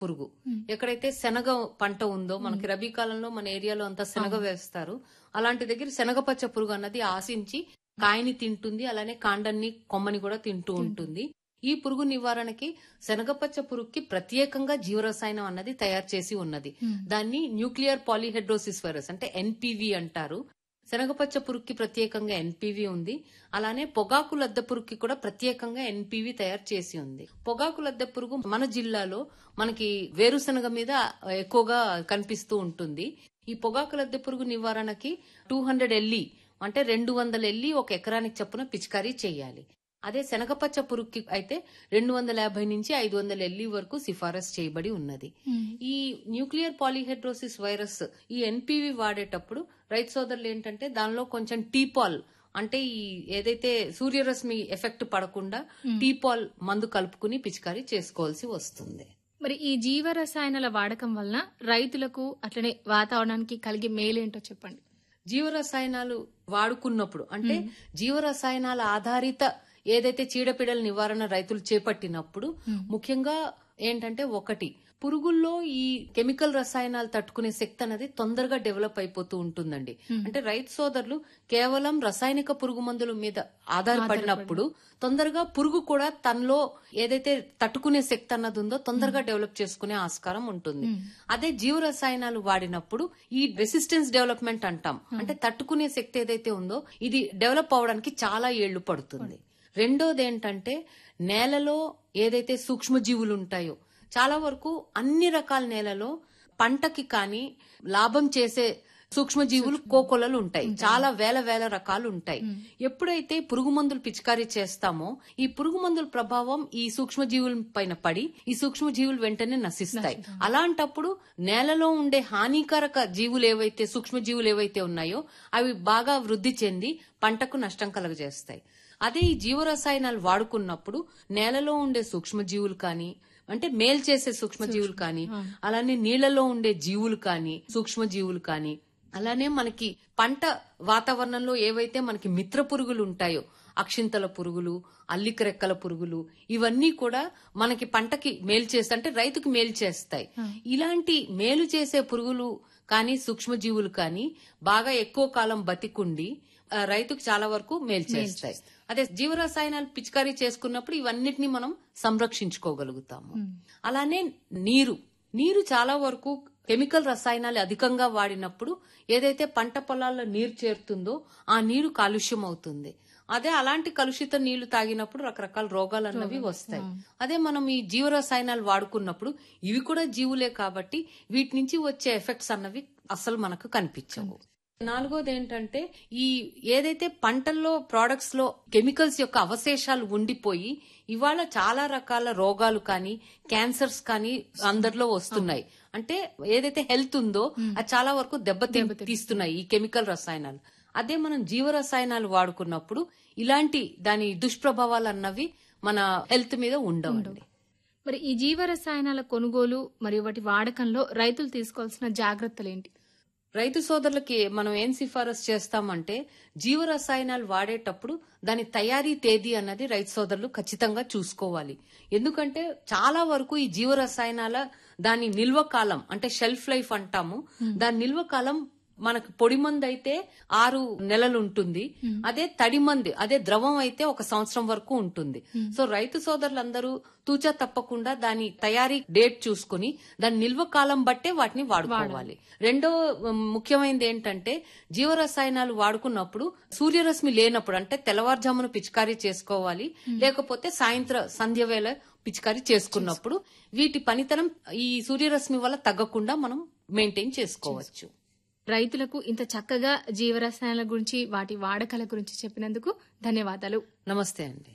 పురుగు ఎక్కడైతే శనగ పంట ఉందో మనకి రబీ కాలంలో మన ఏరియాలో అంతా శనగ వేస్తారు అలాంటి దగ్గర శనగపచ్చ పురుగు అన్నది ఆశించి కాయని తింటుంది అలానే కాండాన్ని కొమ్మని కూడా తింటూ ఉంటుంది ఈ పురుగు నివారణకి శనగపచ్చ పురుగుకి ప్రత్యేకంగా జీవరసాయనం అన్నది తయారు చేసి ఉన్నది దాన్ని న్యూక్లియర్ పాలిహెడ్రోసిస్ వైరస్ అంటే ఎన్పివి అంటారు శనగపచ్చ పురుగుకి ప్రత్యేకంగా ఎన్పివి ఉంది అలానే పొగాకు లద్దె పురుగుకి కూడా ప్రత్యేకంగా ఎన్పివి తయారు చేసి ఉంది పొగాకు లద్దె పురుగు మన జిల్లాలో మనకి వేరుశనగ మీద ఎక్కువగా కనిపిస్తూ ఉంటుంది ఈ పొగాకు లద్దె పురుగు నివారణకి టూ హండ్రెడ్ ఎల్లి అంటే రెండు వందల ఎల్లి ఒక ఎకరానికి చొప్పున పిచికారీ చేయాలి అదే శనగపచ్చ పురుగుకి అయితే రెండు వందల యాభై నుంచి ఐదు వందల ఎల్లి వరకు సిఫారసు చేయబడి ఉన్నది ఈ న్యూక్లియర్ పాలిహెడ్రోసిస్ వైరస్ ఈ ఎన్పివి వాడేటప్పుడు రైతు సోదరులు ఏంటంటే దానిలో కొంచెం టీపాల్ అంటే ఈ ఏదైతే సూర్యరశ్మి ఎఫెక్ట్ పడకుండా టీపాల్ మందు కలుపుకుని పిచికారీ చేసుకోవాల్సి వస్తుంది మరి ఈ జీవ రసాయనాల వాడకం వలన రైతులకు అట్లనే వాతావరణానికి కలిగే మేలేంటో చెప్పండి జీవరసాయనాలు వాడుకున్నప్పుడు అంటే జీవరసాయనాల ఆధారిత ఏదైతే చీడపీడల నివారణ రైతులు చేపట్టినప్పుడు ముఖ్యంగా ఏంటంటే ఒకటి పురుగుల్లో ఈ కెమికల్ రసాయనాలు తట్టుకునే శక్తి అనేది తొందరగా డెవలప్ అయిపోతూ ఉంటుందండి అంటే రైతు సోదరులు కేవలం రసాయనిక పురుగు మందుల మీద ఆధారపడినప్పుడు తొందరగా పురుగు కూడా తనలో ఏదైతే తట్టుకునే శక్తి అన్నది ఉందో తొందరగా డెవలప్ చేసుకునే ఆస్కారం ఉంటుంది అదే జీవ రసాయనాలు వాడినప్పుడు ఈ రెసిస్టెన్స్ డెవలప్మెంట్ అంటాం అంటే తట్టుకునే శక్తి ఏదైతే ఉందో ఇది డెవలప్ అవడానికి చాలా ఏళ్లు పడుతుంది రెండోది ఏంటంటే నేలలో ఏదైతే సూక్ష్మజీవులు ఉంటాయో చాలా వరకు అన్ని రకాల నేలలో పంటకి కానీ లాభం చేసే సూక్ష్మజీవులు కోకొలలు ఉంటాయి చాలా వేల వేల రకాలు ఉంటాయి ఎప్పుడైతే పురుగు మందులు పిచికారీ చేస్తామో ఈ పురుగు మందుల ప్రభావం ఈ సూక్ష్మజీవుల పైన పడి ఈ సూక్ష్మజీవులు వెంటనే నశిస్తాయి అలాంటప్పుడు నేలలో ఉండే హానికారక జీవులు ఏవైతే సూక్ష్మజీవులు ఏవైతే ఉన్నాయో అవి బాగా వృద్ధి చెంది పంటకు నష్టం కలగజేస్తాయి అదే ఈ జీవరసాయనాలు వాడుకున్నప్పుడు నేలలో ఉండే సూక్ష్మజీవులు కానీ అంటే మేల్ చేసే సూక్ష్మజీవులు కానీ అలానే నీళ్లలో ఉండే జీవులు కానీ సూక్ష్మజీవులు కానీ అలానే మనకి పంట వాతావరణంలో ఏవైతే మనకి మిత్ర పురుగులు ఉంటాయో అక్షింతల పురుగులు అల్లిక రెక్కల పురుగులు ఇవన్నీ కూడా మనకి పంటకి మేలు చేస్తాయి అంటే రైతుకి మేలు చేస్తాయి ఇలాంటి మేలు చేసే పురుగులు కానీ సూక్ష్మజీవులు కానీ బాగా ఎక్కువ కాలం బతికుండి ఆ, రైతుకు చాలా వరకు మేలు చేస్తాయి అదే జీవరసాయనాలు పిచికారీ చేసుకున్నప్పుడు ఇవన్నిటిని మనం సంరక్షించుకోగలుగుతాము అలానే నీరు నీరు చాలా వరకు కెమికల్ రసాయనాలు అధికంగా వాడినప్పుడు ఏదైతే పంట పొలాల్లో నీరు చేరుతుందో ఆ నీరు కాలుష్యం అవుతుంది అదే అలాంటి కలుషిత నీళ్లు తాగినప్పుడు రకరకాల రోగాలు అన్నవి వస్తాయి అదే మనం ఈ జీవరసాయనాలు వాడుకున్నప్పుడు ఇవి కూడా జీవులే కాబట్టి వీటి నుంచి వచ్చే ఎఫెక్ట్స్ అన్నవి అసలు మనకు కనిపించవు నాలుగోది ఏంటంటే ఈ ఏదైతే పంటల్లో ప్రొడక్ట్స్ లో కెమికల్స్ యొక్క అవశేషాలు ఉండిపోయి ఇవాళ చాలా రకాల రోగాలు కానీ క్యాన్సర్స్ కానీ అందరిలో వస్తున్నాయి అంటే ఏదైతే హెల్త్ ఉందో అది చాలా వరకు దెబ్బ తీస్తున్నాయి ఈ కెమికల్ రసాయనాలు అదే మనం జీవ రసాయనాలు వాడుకున్నప్పుడు ఇలాంటి దాని దుష్ప్రభావాలు అన్నవి మన హెల్త్ మీద ఉండవండి మరి ఈ జీవ రసాయనాల కొనుగోలు మరియు వాటి వాడకంలో రైతులు తీసుకోవాల్సిన జాగ్రత్తలు ఏంటి రైతు సోదరులకి మనం ఏం సిఫారసు చేస్తామంటే జీవ రసాయనాలు వాడేటప్పుడు దాని తయారీ తేదీ అన్నది రైతు సోదరులు ఖచ్చితంగా చూసుకోవాలి ఎందుకంటే చాలా వరకు ఈ జీవ రసాయనాల దాని నిల్వ కాలం అంటే షెల్ఫ్ లైఫ్ అంటాము దాని నిల్వ కాలం మనకు పొడి మందు అయితే ఆరు నెలలు ఉంటుంది అదే తడి మంది అదే ద్రవం అయితే ఒక సంవత్సరం వరకు ఉంటుంది సో రైతు సోదరులందరూ తూచా తప్పకుండా దాని తయారీ డేట్ చూసుకుని దాని నిల్వ కాలం బట్టే వాటిని వాడుకోవాలి రెండో ఉమ్, ముఖ్యమైనది ఏంటంటే జీవరసాయనాలు వాడుకున్నప్పుడు సూర్యరశ్మి లేనప్పుడు అంటే తెల్లవారుజామున పిచికారీ చేసుకోవాలి లేకపోతే సాయంత్రం సంధ్య వేళ పిచికారీ చేసుకున్నప్పుడు వీటి పనితనం ఈ సూర్యరశ్మి వల్ల తగ్గకుండా మనం మెయింటైన్ చేసుకోవచ్చు రైతులకు ఇంత చక్కగా జీవ రసాయనాల గురించి వాటి వాడకాల గురించి చెప్పినందుకు ధన్యవాదాలు నమస్తే అండి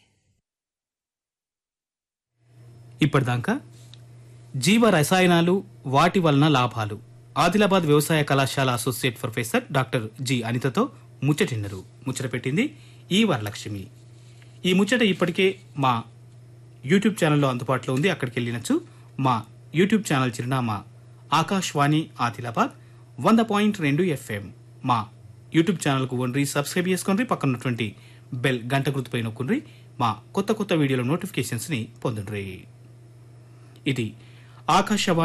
ఇప్పటిదాకా జీవ రసాయనాలు వాటి వలన లాభాలు ఆదిలాబాద్ వ్యవసాయ కళాశాల అసోసియేట్ ప్రొఫెసర్ డాక్టర్ జి అనితతో ముచ్చటిన్నరు ముచ్చట పెట్టింది ఈ వరలక్ష్మి ఈ ముచ్చట ఇప్పటికే మా యూట్యూబ్ ఛానల్లో అందుబాటులో ఉంది అక్కడికి వెళ్ళినచ్చు మా యూట్యూబ్ ఛానల్ చిరునామా ఆకాశవాణి ఆదిలాబాద్ వంద పాయింట్ రెండు ఎఫ్ఎం మా యూట్యూబ్ ఛానల్కు వండ్రి సబ్స్క్రైబ్ చేసుకోండి పక్కనటువంటి బెల్ గంట గుర్తుపై నొక్కుండ్రి మా కొత్త కొత్త వీడియోల నోటిఫికేషన్స్ని పొందండి ఇది ఆకాశవాణి